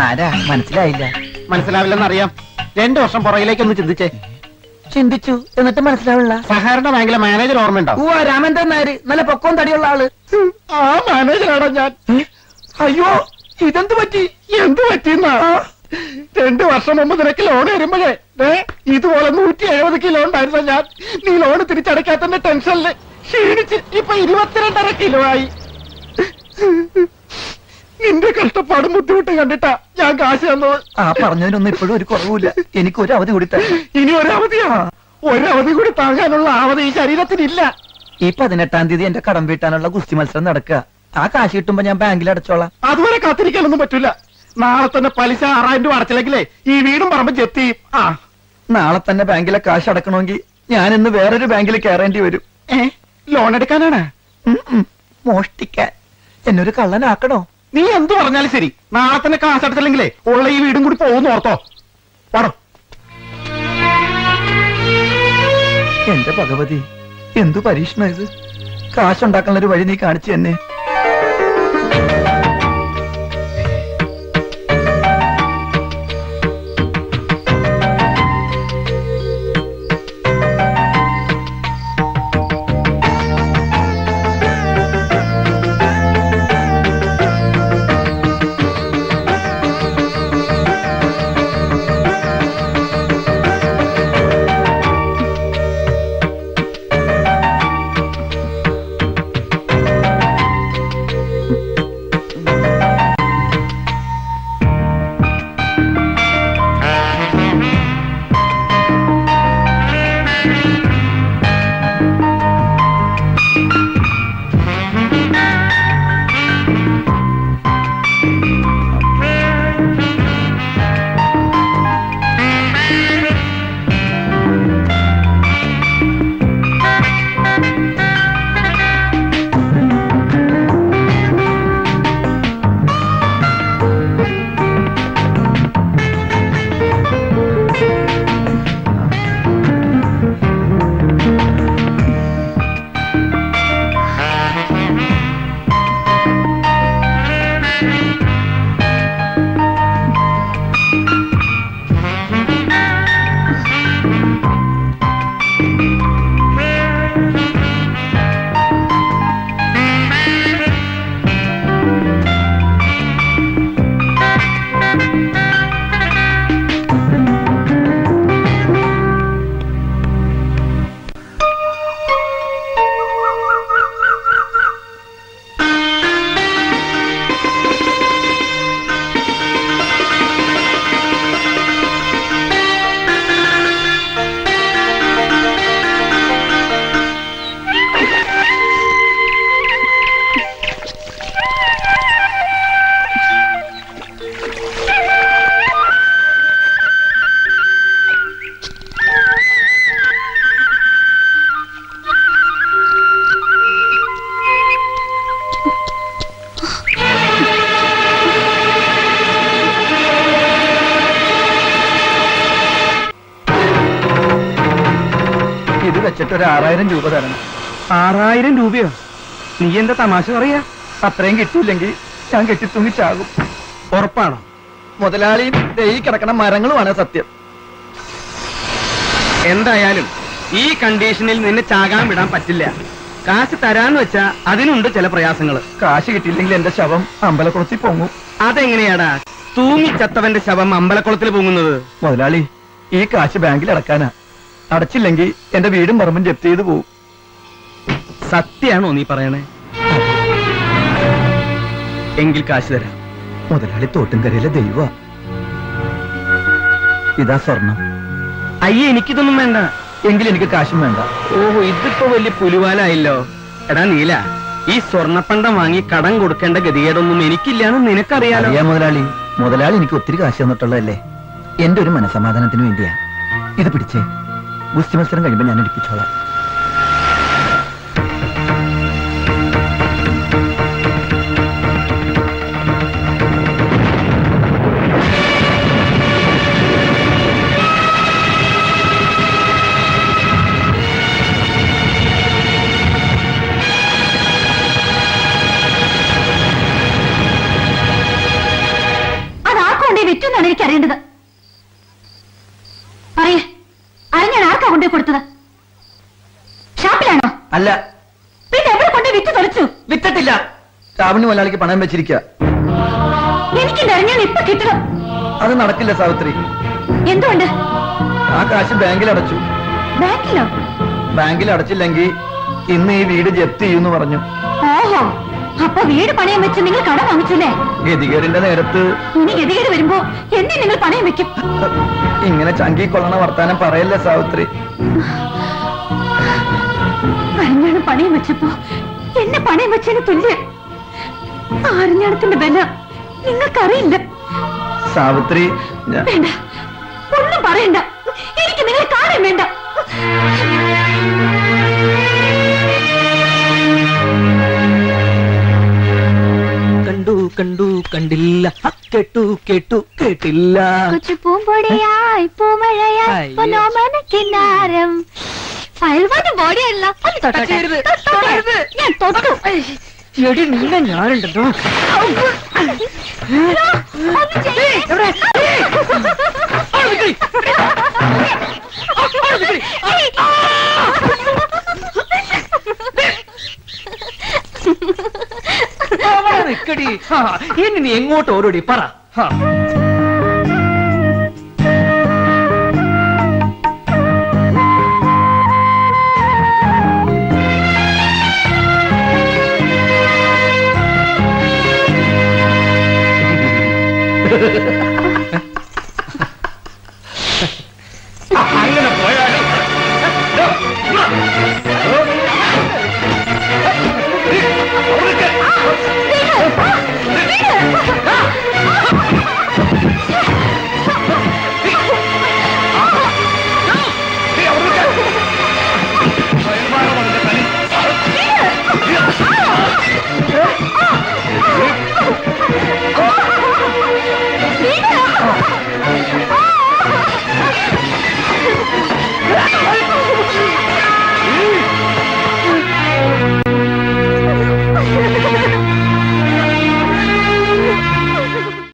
ആരാ മനസ്സിലായില്ല മനസ്സിലാവില്ലെന്നറിയാം രണ്ടു വർഷം പുറകിലേക്ക് ഒന്ന് ചിന്തിച്ചേ ചിന്തിച്ചു എന്നിട്ട് മനസ്സിലാവില്ല സഹകരണ ബാങ്കിലെ മാനേജർ ഓർമ്മയുണ്ടാവും ഓ രാമേന്ദ്രൻ നായര് നല്ല പൊക്കവും തടിയുള്ള ആള് ആ മാനേജറാണോ ഞാൻ അയ്യോ ഇതെന്ത് പറ്റി എന്ത് പറ്റിന്നാ രണ്ടു വർഷം മുമ്പ് നിനക്ക് ലോൺ വരുമ്പോഴേ ദേ, ഇതുപോലെ നൂറ്റി എഴുപത് കിലോ ഉണ്ടായിരുന്ന ഞാൻ നീ ലോൺ തിരിച്ചടയ്ക്കാത്തന്റെ ടെൻഷനില് ക്ഷീണിച്ച് ഇപ്പൊ ഇരുപത്തിരണ്ടര കിലോ ആയി നിന്റെ കഷ്ടപ്പാടും ബുദ്ധിമുട്ടും കണ്ടിട്ടാ ഞാൻ കാശ് തന്നത് ആ പറഞ്ഞതിനൊന്നും ഇപ്പോഴും ഒരു കുറവുമില്ല എനിക്ക് ഒരു അവധി കൂടി തരണം ഇനി ഒരു അവധിയാ ഒരു അവധി കൂടി താങ്ങാനുള്ള അവധി ഈ ശരീരത്തിനില്ല ഈ പതിനെട്ടാം തീയതി എന്റെ കടം വീട്ടാനുള്ള ഗുസ്തി മത്സരം നടക്കുക ആ കാശ് കിട്ടുമ്പോ ഞാൻ ബാങ്കിൽ അടച്ചോളാം അതുവരെ കാത്തിരിക്കാനൊന്നും പറ്റൂല നാളെ തന്നെ പലിശ ആറായിരം രൂപ അടച്ചില്ലെങ്കിലേ ഈ വീടും പറമ്പും ചെത്തി ആ നാളെ തന്നെ ബാങ്കിലെ കാശ് അടക്കണമെങ്കിൽ ഞാൻ ഇന്ന് വേറൊരു ബാങ്കിൽ കയറേണ്ടി വരും ഏ ലോൺ എടുക്കാനാണ് ഉം, ഉം. മോഷ്ടിക്കാൻ എന്നൊരു കള്ളനാക്കണോ നീ എന്ത് പറഞ്ഞാലും ശരി നാളെ തന്നെ കാശ് അടച്ചില്ലെങ്കിലേ ഉള്ള ഈ വീടും കൂടി പോകുന്നു ഓർത്തോ പടം എന്റെ ഭഗവതി എന്തു പരീക്ഷണം ഇത് കാശുണ്ടാക്കാനുള്ള ഒരു വഴി നീ കാണിച്ചു തന്നെ ഇത് വെച്ചിട്ട് ഒരു ആറായിരം രൂപ തരണം ആറായിരം രൂപയോ നീ എന്താ തമാശ പറയാ അത്രയും കിട്ടിയില്ലെങ്കിൽ ഞാൻ കെട്ടിത്തൂങ്ങി ചാകും ഉറപ്പാണോ മുതലാളിയും ദേ ഈ കിടക്കണ മരങ്ങളുമാണ് സത്യം എന്തായാലും ഈ കണ്ടീഷനിൽ നിന്നെ ചാകാൻ വിടാൻ പറ്റില്ല കാശ് തരാന്ന് വെച്ചാ അതിനുണ്ട് ചില പ്രയാസങ്ങള് കാശ് കിട്ടിയില്ലെങ്കിൽ എന്റെ ശവം അമ്പലക്കുളത്തിൽ പൊങ്ങും അതെങ്ങനെയാടാ തൂങ്ങിച്ചത്തവന്റെ ശവം അമ്പലക്കുളത്തിൽ പൊങ്ങുന്നത് മുതലാളി ഈ കാശ് ബാങ്കിൽ അടക്കാനാ അടച്ചില്ലെങ്കിൽ എന്റെ വീടും പറമ്പും ജപ്തി ചെയ്ത് പോവും സത്യാണോ നീ പറയണേ എങ്കിൽ കാശ് തരാം മുതലാളി തോട്ടുംകരയിലെ ദൈവ ഇതാ സ്വർണം അയ്യേ എനിക്കിതൊന്നും വേണ്ട എങ്കിൽ എനിക്ക് കാശും വേണ്ട ഓഹോ ഇതിപ്പോ വലിയ പുലിവാലായല്ലോ എടാ നീല ഈ സ്വർണ്ണപ്പണ്ടം വാങ്ങി കടം കൊടുക്കേണ്ട ഗതികേടൊന്നും എനിക്കില്ലാന്ന് നിനക്കറിയാലോ അറിയാ മുതലാളി മുതലാളി എനിക്ക് ഒത്തിരി കാശ് തന്നിട്ടുള്ളതല്ലേ എന്റെ ഒരു മനസമാധാനത്തിന് വേണ്ടിയാ ഇത് പിടിച്ചേ ഗുസ്തി മത്സരം കഴിയുമ്പോൾ ഞാൻ എടുപ്പിച്ചോളാം അത് ആ കൊണ്ടേ വിറ്റു എന്നാണ് എനിക്ക് അറിയേണ്ടത് പറയേ അരഞ്ഞാൻ ആർക്കാ കൊണ്ടുപോയി കൊടുത്തത് ഷാപ്പിലാണോ അല്ല പിന്നെ എവിടെ കൊണ്ടുപോയി വിറ്റ് തൊലച്ചു വിറ്റിട്ടില്ല കാവണി മുതലാളിക്ക് പണം വെച്ചിരിക്കുക എനിക്കിന്റെ അരഞ്ഞാൻ ഇപ്പൊ കിട്ടണം അത് നടക്കില്ല സാവിത്രി എന്തുകൊണ്ട് ആ കാശ് ബാങ്കിൽ അടച്ചു ബാങ്കിലോ ബാങ്കിൽ അടച്ചില്ലെങ്കിൽ ഇന്ന് ഈ വീട് ജപ്തി ചെയ്യുമെന്ന് പറഞ്ഞു ഓഹോ അപ്പൊ വീട് പണയം വെച്ച് നിങ്ങൾ കട വാങ്ങിച്ചല്ലേ ഗതികേടിന്റെ നേരത്ത് ഇനി ഗതികേട് വരുമ്പോ എന്നെ നിങ്ങൾ പണയം വെക്കും ഇങ്ങനെ ചങ്കി കൊള്ളണ വർത്താനം പറയല്ലേ സാവിത്രി അരഞ്ഞാണ് പണയം വെച്ചപ്പോ എന്നെ പണയം വെച്ചതിന് തുല്യം ആ അരഞ്ഞാണത്തിന്റെ ബല നിങ്ങൾക്കറിയില്ല സാവിത്രി ഞാൻ വേണ്ട ഒന്നും പറയണ്ട എനിക്ക് നിങ്ങളെ കാണാൻ വേണ്ട കണ്ടു കണ്ടു കണ്ടില്ല ഹ, കേട്ടു കേട്ടു കേട്ടില്ല കൊച്ചു പൂമ്പൊടിയായി പൂമഴയായി അയ്യോ. പൊന്നോമന കിന്നാരം അയൽവാദം ബോഡിയല്ല ഒന്ന് തൊട്ടോട്ടെ. ടച്ചരുത്, തൊട്ടോ? തൊടരുത്. ഞാൻ തൊട്ടു എടി നിന്നെ ഞാനുണ്ടല്ലോ ഒന്ന് ചെയ്യേ. അവിടെ നിക്കടി ഹാ, ഇനി നീ എങ്ങോട്ട് ഓരോടി പറ ഹാ.